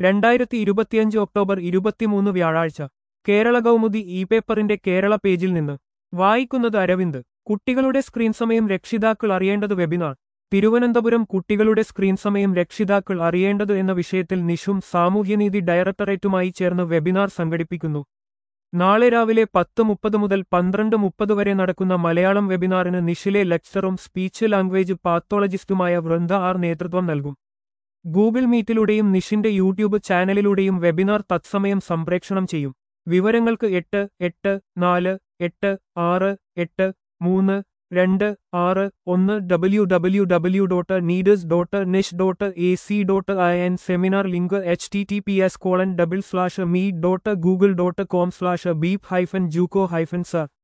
രണ്ടായിരത്തി ഇരുപത്തിയഞ്ച് ഒക്ടോബർ ഇരുപത്തിമൂന്ന് വ്യാഴാഴ്ച കേരള കൗമുദി ഇ പേപ്പറിന്റെ കേരള പേജിൽ നിന്ന് വായിക്കുന്നത് അരവിന്ദ് കുട്ടികളുടെ സ്ക്രീൻ സമയം രക്ഷിതാക്കൾ അറിയേണ്ടത് വെബിനാർ തിരുവനന്തപുരം കുട്ടികളുടെ സ്ക്രീൻ സമയം രക്ഷിതാക്കൾ അറിയേണ്ടത് എന്ന വിഷയത്തിൽ നിഷും സാമൂഹ്യനീതി ഡയറക്ടറേറ്റുമായി ചേർന്ന് വെബിനാർ സംഘടിപ്പിക്കുന്നു നാളെ രാവിലെ പത്ത് മുപ്പത് മുതൽ പന്ത്രണ്ട് മുപ്പത് വരെ നടക്കുന്ന മലയാളം വെബിനാറിന് നിഷിലെ ലെക്ചറും സ്പീച്ച് ലാംഗ്വേജ് പാത്തോളജിസ്റ്റുമായ വൃന്ദ ആർ നേതൃത്വം നൽകും ഗൂഗിൾ മീറ്റിലൂടെയും നിഷിന്റെ യൂട്യൂബ് ചാനലിലൂടെയും വെബിനാർ തത്സമയം സംപ്രേക്ഷണം ചെയ്യും വിവരങ്ങൾക്ക് എട്ട് എട്ട് നാല് എട്ട് ആറ് എട്ട് മൂന്ന് രണ്ട് ആറ് ഒന്ന് W W W dot needers dot nish dot A C dot I N seminar link H T T P S colon double slash meet dot Google dot com slash beep hyphen juko hyphen sir